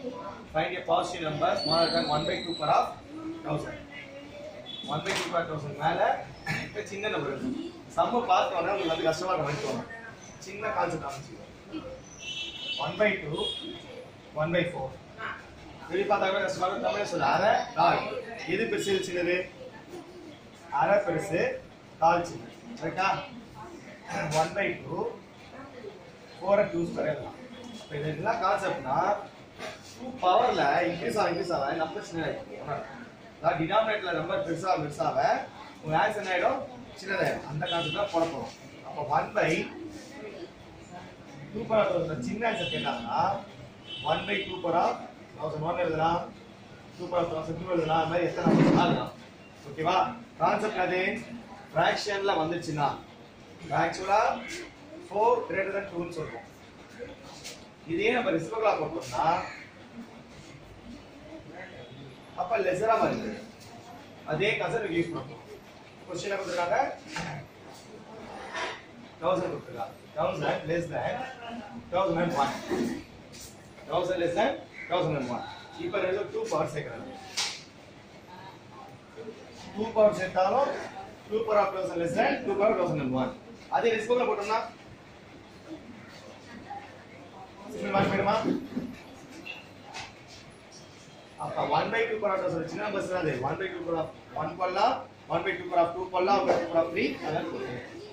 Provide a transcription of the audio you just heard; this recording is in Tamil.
find a positive number smaller than 1 by 2 power of 1000 1 by 2 power 1000 மேல இப்ப சின்ன நம்பர் இருக்கு சம்ம பார்த்த உடனே உங்களுக்கு வந்து கஷ்டமா இருக்கும் தோணும் சின்ன கான்செப்ட் அமைச்சுக்கோ 1 by 2 1 by 4 வெளி பார்த்தா கூட கஷ்டமா இருக்கும் தமிழ் சொல்ல அரை கால் எது பெருசு எது சின்னது அரை பெருசு கால் சின்னது கரெக்டா 1 by 2 4 2 ஸ்கொயர் எழுதலாம் இப்போ இது என்ன கான்செப்ட்னா டூ பவர்ல இன்க்ரீஸ் ஆக இன்க்ரீஸ் ஆக நம்பர் சின்னதாகும் அதாவது டினாமினேட்ல நம்பர் பெருசா பெருசாக உங்க ஆன்சர் என்ன ஆயிடும் சின்னதாயிடும் அந்த கான்செப்ட் தான் போட போறோம் அப்போ ஒன் பை டூ பவர் சின்ன ஆன்சர் கேட்டாங்கன்னா one by two power thousand one எழுதலாம் டூ பவர் தௌசண்ட் டூ எழுதலாம் அது மாதிரி எத்தனை நம்பர் ஆகலாம் ஓகேவா கான்செப்ட் அது ஃப்ராக்ஷன்ல வந்துச்சுன்னா ஆக்சுவலா ஃபோர் கிரேட்டர் than டூன்னு சொல்றோம் இதே நம்ம ரெசிபிளா போட்டோம்னா அப்ப லெசரா வருது அதே கசர் யூஸ் பண்ணுறோம் கொஸ்டின் கொடுத்துருக்காங்க தௌசண்ட் கொடுத்துருக்காங்க thousand less than thousand and one thousand less than thousand and one இப்போ ரெண்டு டூ பவர் சேர்க்குறாங்க டூ பவர் சேர்த்தாலும் two power of thousand less than two power thousand and one அதே ரெசிபிளா போட்டோம்னா சிம்பிள் மார்க் போயிடுமா அப்ப 1 by 2 பவர் ஆஃப் சின்ன நம்பர்ஸ் தான் அது 1 by 2 பவர் ஆஃப் 1 போடலாம் 1 by 2 பவர் ஆஃப் 2 போடலாம் 1 by 2 பவர் ஆஃப் 3 அதான் போடுங்க